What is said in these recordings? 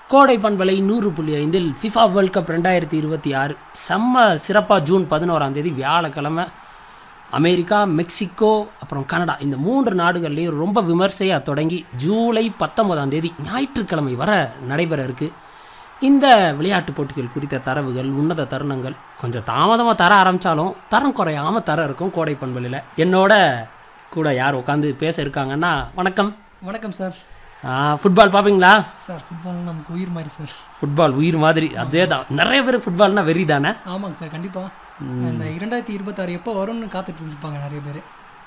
கோடை பண்பலை நூறு புள்ளி ஐந்தில் ஃபிஃபா வேர்ல்ட் கப் ரெண்டாயிரத்தி இருபத்தி ஆறு செம்ம சிறப்பாக ஜூன் பதினோராம் தேதி வியாழக்கிழமை அமெரிக்கா மெக்சிகோ அப்புறம் கனடா இந்த மூன்று நாடுகள்லையும் ரொம்ப விமர்சையாக தொடங்கி ஜூலை பத்தொன்பதாம் தேதி ஞாயிற்றுக்கிழமை வர நடைபெற இருக்கு இந்த விளையாட்டுப் போட்டிகள் குறித்த தரவுகள் உன்னத தருணங்கள் கொஞ்சம் தாமதமாக தர ஆரம்பித்தாலும் தரம் குறையாமல் தர இருக்கும் கோடை பண்பலையில் என்னோட கூட யார் உட்காந்து பேச இருக்காங்கன்னா வணக்கம் வணக்கம் சார் ஃபுட்பால் பார்ப்பீங்களா சார் ஃபுட்பால் நமக்கு உயிர் மாதிரி சார் ஃபுட்பால் உயிர் மாதிரி அதே தான் நிறைய பேர் ஃபுட்பால்னா வெறி தானே ஆமாங்க சார் கண்டிப்பாக இந்த இரண்டாயிரத்தி இருபத்தாறு எப்போ வரும்னு காத்துட்டு இருப்பாங்க நிறைய பேர்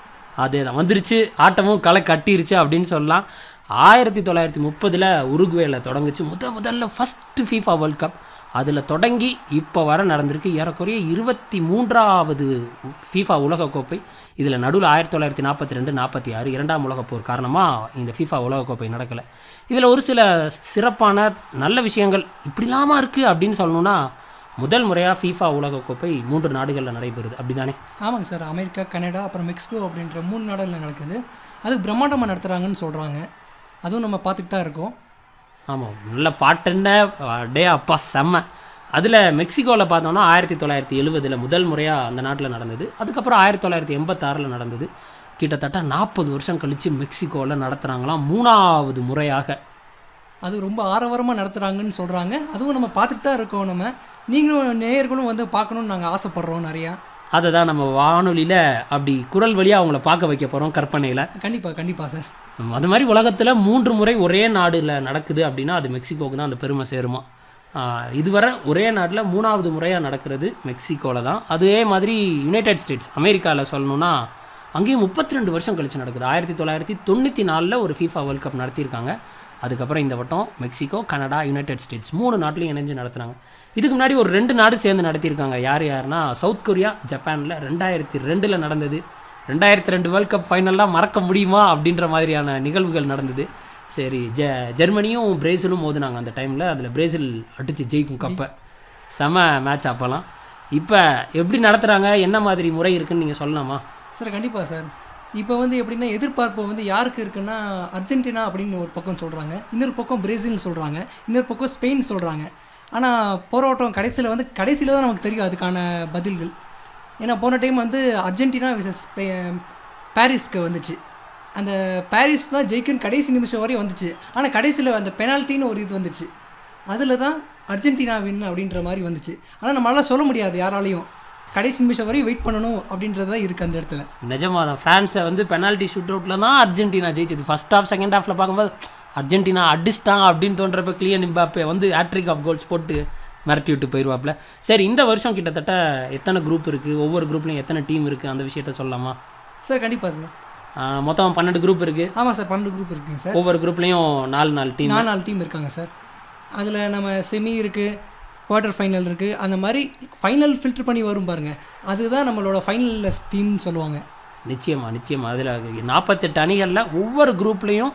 அதே தான் வந்துருச்சு ஆட்டமும் களை கட்டிருச்சு அப்படின்னு சொல்லலாம் ஆயிரத்தி தொள்ளாயிரத்தி முப்பதில் உருகுவேல தொடங்குச்சு முத முதல்ல ஃபஸ்ட்டு ஃபீஃபா வேர்ல்ட் கப் அதில் தொடங்கி இப்போ வர நடந்திருக்கு ஏறக்குறைய இருபத்தி மூன்றாவது ஃபீஃபா உலகக்கோப்பை இதில் நடுவில் ஆயிரத்தி தொள்ளாயிரத்தி நாற்பத்தி ரெண்டு நாற்பத்தி ஆறு இரண்டாம் உலகப் போர் காரணமாக இந்த ஃபீஃபா உலகக்கோப்பை நடக்கலை இதில் ஒரு சில சிறப்பான நல்ல விஷயங்கள் இப்படிலாமா இருக்குது அப்படின்னு சொல்லணும்னா முதல் முறையாக ஃபீஃபா உலகக்கோப்பை மூன்று நாடுகளில் நடைபெறுது அப்படிதானே ஆமாங்க சார் அமெரிக்கா கனடா அப்புறம் மெக்சிகோ அப்படின்ற மூணு நாடுகளில் நடக்குது அது பிரம்மாண்டமாக நடத்துகிறாங்கன்னு சொல்கிறாங்க அதுவும் நம்ம பார்த்துட்டு தான் இருக்கோம் ஆமாம் நல்ல பாட்டுன்ன டே அப்பா செம்ம அதில் மெக்சிகோவில் பார்த்தோம்னா ஆயிரத்தி தொள்ளாயிரத்தி எழுவதில் முதல் முறையாக அந்த நாட்டில் நடந்தது அதுக்கப்புறம் ஆயிரத்தி தொள்ளாயிரத்தி எண்பத்தாறில் நடந்தது கிட்டத்தட்ட நாற்பது வருஷம் கழித்து மெக்சிகோவில் நடத்துகிறாங்களாம் மூணாவது முறையாக அது ரொம்ப ஆரவாரமாக நடத்துகிறாங்கன்னு சொல்கிறாங்க அதுவும் நம்ம பார்த்துட்டு தான் இருக்கோம் நம்ம நீங்களும் நேயர்களும் வந்து பார்க்கணுன்னு நாங்கள் ஆசைப்பட்றோம் நிறையா அதை தான் நம்ம வானொலியில் அப்படி குரல் வழியாக அவங்கள பார்க்க வைக்க போகிறோம் கற்பனையில் கண்டிப்பாக கண்டிப்பாக சார் அது மாதிரி உலகத்தில் மூன்று முறை ஒரே நாடுல நடக்குது அப்படின்னா அது மெக்சிகோவுக்கு தான் அந்த பெருமை சேருமா ஆஹ் இதுவரை ஒரே நாட்டில் மூணாவது முறையாக நடக்கிறது மெக்சிகோவில் தான் அதே மாதிரி யுனைடெட் ஸ்டேட்ஸ் அமெரிக்காவில் சொல்லணும்னா அங்கேயும் முப்பத்தி ரெண்டு வருஷம் கழிச்சு நடக்குது ஆயிரத்தி தொள்ளாயிரத்தி தொண்ணூற்றி நாலில் ஒரு ஃபீஃபா வேர்ல்ட் கப் நடத்தியிருக்காங்க அதுக்கப்புறம் இந்த வட்டம் மெக்சிகோ கனடா யுனைடெட் ஸ்டேட்ஸ் மூணு நாட்டிலையும் இணைஞ்சு நடத்துனாங்க இதுக்கு முன்னாடி ஒரு ரெண்டு நாடு சேர்ந்து நடத்தியிருக்காங்க யார் யாருன்னா சவுத் கொரியா ஜப்பானில் ரெண்டாயிரத்தி ரெண்டில் நடந்தது ரெண்டாயிரத்தி ரெண்டு வேர்ல்ட் கப் ஃபைனல்லாம் மறக்க முடியுமா அப்படின்ற மாதிரியான நிகழ்வுகள் நடந்தது சரி ஜ ஜெர்மனியும் பிரேசிலும் மோதினாங்க அந்த டைமில் அதில் பிரேசில் அடித்து ஜெயிக்கும் கப்பை செம மேட்ச் அப்போல்லாம் இப்போ எப்படி நடத்துகிறாங்க என்ன மாதிரி முறை இருக்குன்னு நீங்கள் சொல்லலாமா சார் கண்டிப்பாக சார் இப்போ வந்து எப்படின்னா எதிர்பார்ப்பு வந்து யாருக்கு இருக்குன்னா அர்ஜென்டினா அப்படின்னு ஒரு பக்கம் சொல்கிறாங்க இன்னொரு பக்கம் பிரேசில் சொல்கிறாங்க இன்னொரு பக்கம் ஸ்பெயின் சொல்கிறாங்க ஆனால் போராட்டம் கடைசியில் வந்து கடைசியில் தான் நமக்கு தெரியும் அதுக்கான பதில்கள் ஏன்னா போன டைம் வந்து அர்ஜென்டினா விசஸ் பாரிஸ்க்கு வந்துச்சு அந்த பாரிஸ் தான் ஜெயிக்குன்னு கடைசி நிமிஷம் வரையும் வந்துச்சு ஆனால் கடைசியில் அந்த பெனால்ட்டின்னு ஒரு இது வந்துச்சு அதில் தான் அர்ஜென்டினா வின் அப்படின்ற மாதிரி வந்துச்சு ஆனால் நம்மளால சொல்ல முடியாது யாராலையும் கடைசி நிமிஷம் வரையும் வெயிட் பண்ணணும் அப்படின்றது தான் இருக்குது அந்த இடத்துல நிஜமாக தான் ஃப்ரான்ஸை வந்து பெனால்ட்டி ஷூட் அவுட்டில் தான் அர்ஜென்டினா ஜெயிச்சது ஃபர்ஸ்ட் ஹாஃப் செகண்ட் ஹாஃபில் பார்க்கும்போது அர்ஜென்டினா அடிச்சிட்டாங்க அப்படின்னு தோன்றப்ப கிளியன் இம்பாப்பே வந்து ஹேட்ரிக் ஆஃப் கோல்ஸ் போட்டு மிரட்டி விட்டு போயிடுவாப்புல சரி இந்த வருஷம் கிட்டத்தட்ட எத்தனை குரூப் இருக்குது ஒவ்வொரு குரூப்லையும் எத்தனை டீம் இருக்குது அந்த விஷயத்த சொல்லலாமா சார் கண்டிப்பாக சார் ஆஹ் மொத்தம் பன்னெண்டு குரூப் இருக்குது ஆமாம் சார் பன்னெண்டு குரூப் இருக்குங்க சார் ஒவ்வொரு குரூப்லேயும் நாலு நாலு டீம் நாலு நாலு டீம் இருக்காங்க சார் அதில் நம்ம செமி இருக்குது குவார்ட்டர் ஃபைனல் இருக்குது அந்த மாதிரி ஃபைனல் ஃபில்டர் பண்ணி வரும் பாருங்க அதுதான் நம்மளோட ஃபைனல் டீம்னு சொல்லுவாங்க நிச்சயமா நிச்சயமா அதில் நாற்பத்தெட்டு அணிகளில் ஒவ்வொரு குரூப்லேயும்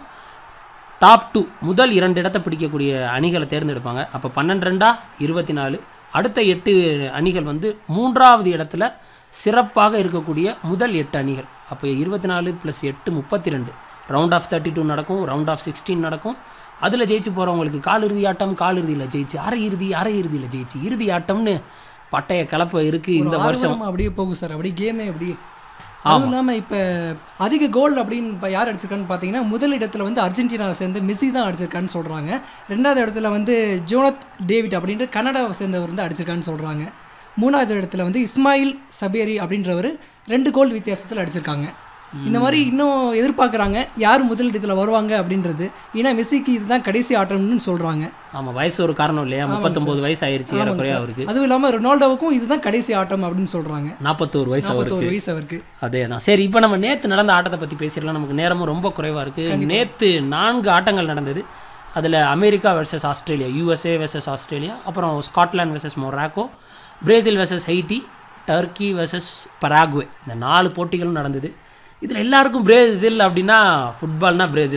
டாப் டூ முதல் இரண்டு இடத்தை பிடிக்கக்கூடிய அணிகளை தேர்ந்தெடுப்பாங்க அப்போ பன்னெண்டு ரெண்டா இருபத்தி நாலு அடுத்த எட்டு அணிகள் வந்து மூன்றாவது இடத்துல சிறப்பாக இருக்கக்கூடிய முதல் எட்டு அணிகள் அப்போ இருபத்தி நாலு ப்ளஸ் எட்டு முப்பத்தி ரெண்டு ரவுண்ட் ஆஃப் தேர்ட்டி டூ நடக்கும் ரவுண்ட் ஆஃப் சிக்ஸ்டீன் நடக்கும் அதில் ஜெயிச்சு போகிறவங்களுக்கு காலிறுதி ஆட்டம் காலிறுதியில் ஜெயிச்சு அரை இறுதி அரை இறுதியில் ஜெயிச்சு இறுதி ஆட்டம்னு பட்டைய கலப்பை இருக்குது இந்த ஒரு வருஷம் ஆர்வமா அப்படியே போகும் சார் அப்படியே கேமே அப்படியே அதுவும் இல்லாமல் இப்போ அதிக கோல் அப்படின்னு இப்போ யார் அடிச்சிருக்கான்னு பார்த்தீங்கன்னா முதல் இடத்துல வந்து அர்ஜென்டினாவை சேர்ந்து மெஸ்ஸி தான் அடிச்சிருக்கான்னு சொல்கிறாங்க ரெண்டாவது இடத்துல வந்து ஜோனத் டேவிட் அப்படின்ற கனடாவை சேர்ந்தவர் வந்து அடிச்சிருக்கான்னு சொல்கிறாங்க மூணாவது இடத்துல வந்து இஸ்மாயில் சபேரி அப்படின்றவர் ரெண்டு கோல் வித்தியாசத்தில் அடிச்சிருக்காங்க இந்த மாதிரி இன்னும் எதிர்பார்க்குறாங்க யார் முதல் இடத்துல வருவாங்க அப்படின்றது ஏன்னா மெஸ்ஸிக்கு இதுதான் கடைசி ஆட்டம்னு சொல்கிறாங்க ஆமாம் வயசு ஒரு காரணம் இல்லையா முப்பத்தொம்போது வயசு ஆயிருச்சு ஏறக்குறைய அவருக்கு அதுவும் இல்லாமல் ரொனால்டோவுக்கும் இதுதான் கடைசி ஆட்டம் அப்படின்னு சொல்கிறாங்க நாற்பத்தோரு வயசு அவருக்கு நாற்பத்தோரு வயசு அவருக்கு அதே தான் சரி இப்போ நம்ம நேற்று நடந்த ஆட்டத்தை பற்றி பேசிடலாம் நமக்கு நேரமும் ரொம்ப குறைவாக இருக்குது நேற்று நான்கு ஆட்டங்கள் நடந்தது அதில் America versus Australia USA versus Australia அப்புறம் Scotland versus Morocco Brazil versus Haiti Turkey versus Paraguay இந்த நாலு போட்டிகளும் நடந்தது இதில் எல்லாருக்கும் பிரேசில் அப்படின்னா ஃபுட்பால்னா பிரேசில்